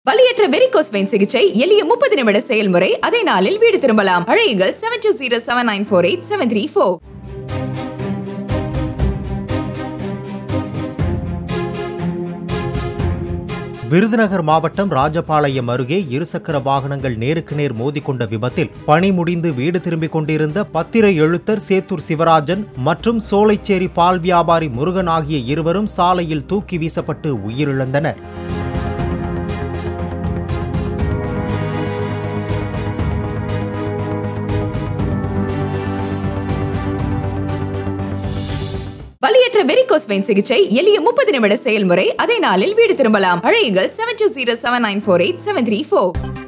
வலியற்ற varicose vein சிகிச்சை எளிய முப்பது நிமிட செயல்முறை அதே நாளில் வீடு திரும்பலாம் அழையுங்கள் seven two zero seven nine four eight seven three four Virudhunagar மாவட்டம் ராஜபாளையம் அருகே இருசக்கர வாகனங்கள் நேருக்கு நேர் மோதிக்கொண்ட விபத்தில் பணி முடிந்து வீடு திரும்பிக் கொண்டிருந்த பத்திர எழுத்தர் சேத்தூர் சிவராஜன் மற்றும் சோலைச்சேரி பால் வியாபாரி முருகன் ஆகிய இருவரும் சாலையில் தூக்கி வீசப்பட்டு உயிரிழந்தனர் வலியற்ற வெரிகோஸ் வெயின் சிகிச்சை எளிய முப்பது நிமிட செயல்முறை அதே நாளில் வீடு திரும்பலாம் அழையுங்கள் seven two zero seven nine four eight seven three four